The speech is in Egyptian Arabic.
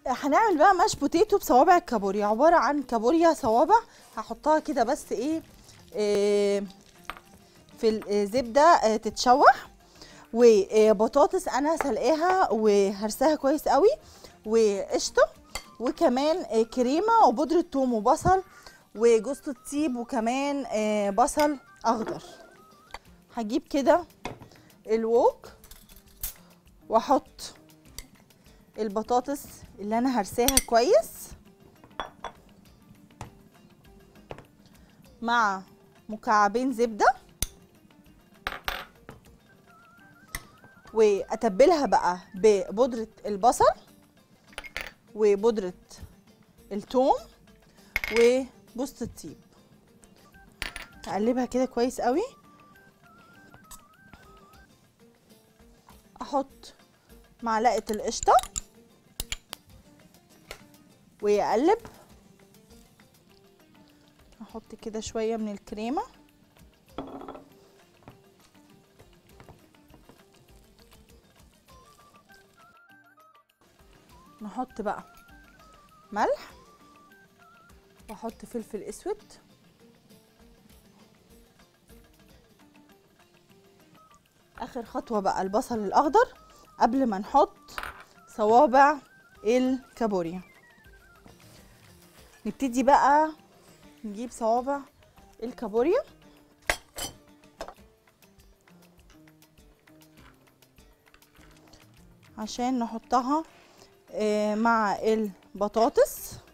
هنعمل بقى ماش بوتيتو بصوابع الكابوريا عباره عن كابوريا صوابع هحطها كده بس ايه, إيه في الزبده آه، تتشوح وبطاطس انا سلقاها وهرساها كويس قوي وقشطه وكمان آه، كريمه وبودره ثوم وبصل وجوز الطيب وكمان آه، بصل اخضر هجيب كده الوok واحط البطاطس اللي انا هرساها كويس مع مكعبين زبده واتبلها بقى ببودره البصل وبودره الثوم وجوز الطيب اقلبها كده كويس قوي احط معلقه القشطه واقلب احط كده شويه من الكريمه نحط بقى ملح واحط فلفل اسود اخر خطوه بقى البصل الاخضر قبل ما نحط صوابع الكابوريا نبتدي بقى نجيب صوابع الكابوريا عشان نحطها آه، مع البطاطس